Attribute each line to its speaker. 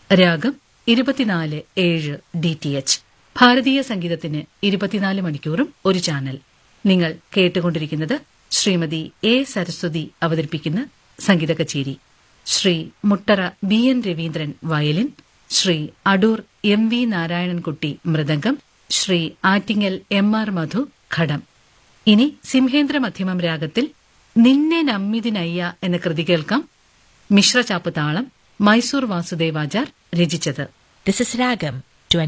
Speaker 1: രാഗം ഇരുപത്തിനാല് ഏഴ് ഡി ടി എച്ച് ഭാരതീയ സംഗീതത്തിന് ഇരുപത്തിനാല് മണിക്കൂറും ഒരു ചാനൽ നിങ്ങൾ കേട്ടുകൊണ്ടിരിക്കുന്നത് ശ്രീമതി എ സരസ്വതി അവതരിപ്പിക്കുന്ന സംഗീത കച്ചേരി Shri Muttara B N Raveendran violin Shri Adoor M V Narayanankutty mridangam Shri Attingal M R Madhu ghatam ഇനി സിംഹേന്ദ്ര മധ്യമം രാഗത്തിൽ നിന്നെ നമ്മിതിനയ്യ എന്ന കൃതി കേൾക്കാം മിശ്രചാപ്പ് താളം മൈസൂർ വാസുദേവാചാർ രചിച്ചത്
Speaker 2: This is Ragam